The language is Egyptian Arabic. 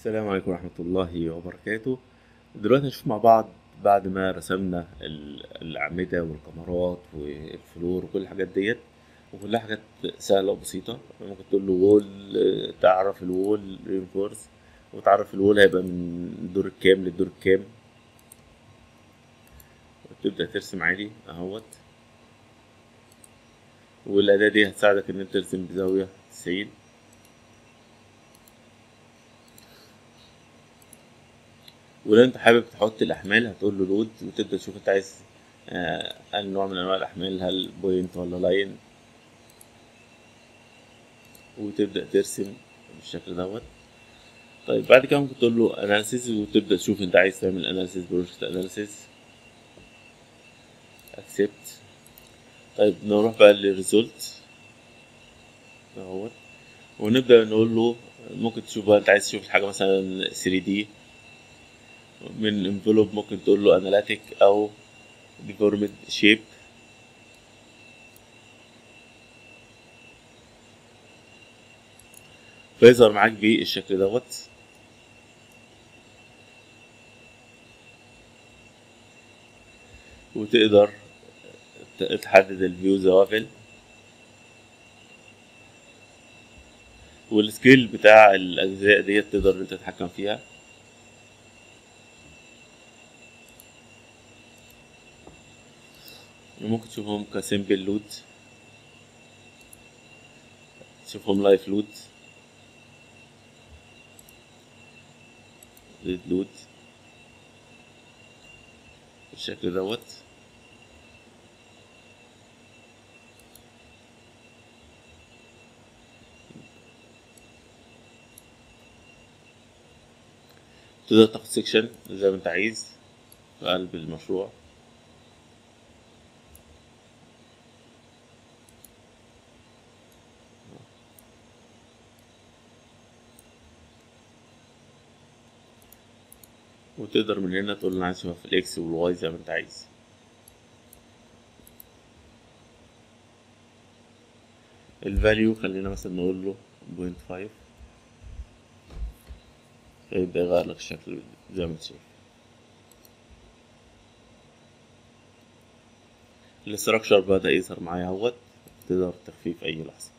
السلام عليكم ورحمة الله وبركاته دلوقتي هنشوف مع بعض بعد ما رسمنا ال- الأعمدة والكاميرات والفلور وكل الحاجات ديت وكلها حاجات سهلة وبسيطة ممكن تقول له وول تعرف الوول رينفورس وتعرف الوول هيبقى من الدور الكام للدور الكام وتبدأ ترسم عادي اهوت والأداة دي هتساعدك إن أنت ترسم بزاوية تسعين ولو انت حابب تحط الاحمال هتقول له لود وتبدا تشوف انت عايز آه انهي نوع من انواع الاحمال هل بوينت ولا لاين وتبدا ترسم بالشكل دوت طيب بعد كده ممكن تقول له اناليسيس وتبدا تشوف انت عايز تعمل اناليسيس بروجكت اناليسيس اكسبت طيب نروح بقى للريزولت اهوت ونبدا نقول له ممكن تشوف بقى انت عايز تشوف الحاجه مثلا 3 دي من انفلوب ممكن تقول له اناليتيك او ديفورمد شيب فيظهر معاك بالشكل دوت وتقدر تحدد الفيو زوافل والسكيل بتاع الاجزاء ديت تقدر انت تتحكم فيها ممكن تشوفهم كسيمبل لود تشوفهم لايف لود ريد لود بالشكل دوت تقدر تاخد سيكشن زي ما انت عايز في قلب المشروع وتقدر من هنا تقول انا عايز اشوفها في الاكس والواي زي ما انت عايز الفاليو خلينا مثلا نقول له بوينت فايف يبدأ يغير لك الشكل زي ما انت شايف الاستراكشر بدأ يظهر معايا اهوت تقدر تخفيه في أي لحظة